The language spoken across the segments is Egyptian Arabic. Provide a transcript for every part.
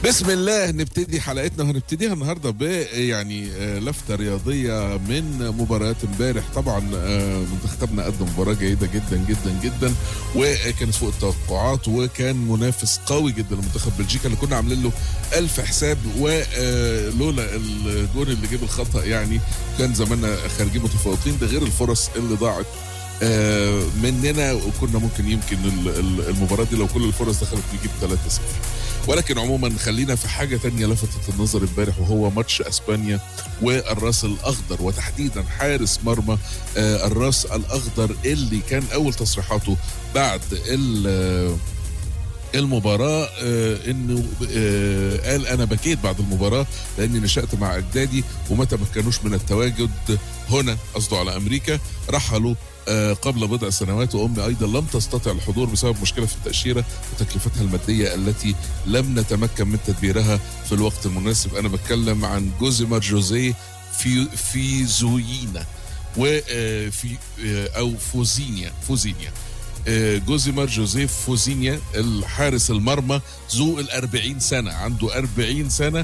بسم الله نبتدي حلقتنا وهنبتديها النهارده ب يعني آه، لفته رياضيه من مباريات امبارح طبعا آه، منتخبنا قدم مباراه جيده جدا جدا جدا وكانت فوق التوقعات وكان منافس قوي جدا لمنتخب بلجيكا اللي كنا عاملين له ألف حساب ولولا الجون اللي جه بالخطا يعني كان زماننا خارجين متفوقين ده غير الفرص اللي ضاعت آه، مننا وكنا ممكن يمكن ال- ال- المباراه دي لو كل الفرص دخلت نجيب 3-0 ولكن عموما خلينا في حاجه تانية لفتت النظر امبارح وهو ماتش اسبانيا والراس الاخضر وتحديدا حارس مرمى آه، الراس الاخضر اللي كان اول تصريحاته بعد ال- المباراة آه انه آه قال انا بكيت بعد المباراة لاني نشأت مع اجدادي وما تمكنوش من التواجد هنا قصده على امريكا رحلوا آه قبل بضع سنوات وامي ايضا لم تستطع الحضور بسبب مشكله في التاشيره وتكلفتها الماديه التي لم نتمكن من تدبيرها في الوقت المناسب انا بتكلم عن جوزيمار جوزيه في في زوينا وفي او فوزينيا فوزينيا آه، جوزيمار جوزيف فوزينيا الحارس المرمى ذو الأربعين سنة عنده أربعين سنة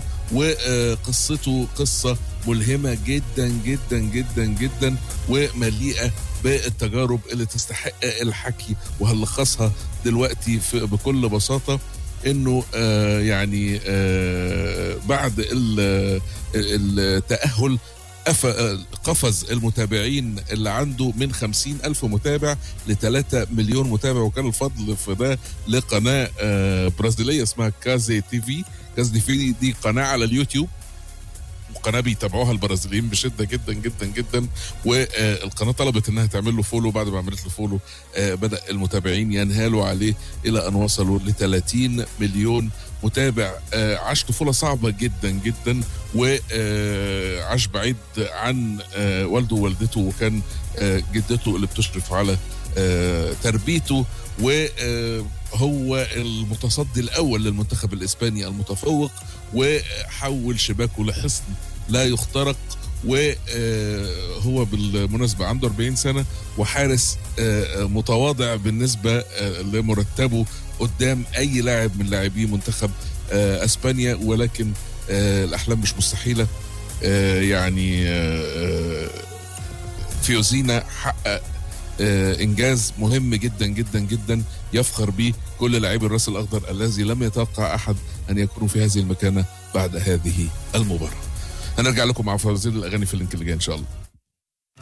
وقصته قصة ملهمة جدا جدا جدا جدا ومليئة بالتجارب اللي تستحق الحكي وهنلخصها دلوقتي في بكل بساطة انه آه يعني آه بعد ال- التأهل أف- قفز المتابعين اللي عنده من خمسين ألف متابع لثلاثة مليون متابع وكان الفضل في ده لقناة آه، برازيلية اسمها كازي تي في كازي تي في دي قناة على اليوتيوب وقناه بيتابعوها البرازيليين بشده جدا جدا جدا والقناه طلبت انها تعمل له فولو بعد ما عملت له فولو آه، بدا المتابعين ينهالوا عليه الى ان وصلوا ل 30 مليون متابع آه، عاش طفوله صعبه جدا جدا وعاش بعيد عن آه، والده ووالدته وكان آه، جدته اللي بتشرف على آه، تربيته وهو المتصدي الاول للمنتخب الاسباني المتفوق وحول شباكه لحصن لا يخترق وهو بالمناسبة عنده 40 سنة وحارس آه، متواضع بالنسبة آه، لمرتبه قدام أي لاعب من لاعبي منتخب آه، أسبانيا ولكن آه، الأحلام مش مستحيلة آه، يعني آه، فيوزينا حقق آه، انجاز مهم جدا جدا جدا يفخر به كل لاعبي الراس الاخضر الذي لم يتوقع احد ان يكونوا في هذه المكانه بعد هذه المباراه. هنرجع لكم مع فوازير الاغاني في اللينك اللي جاي ان شاء الله.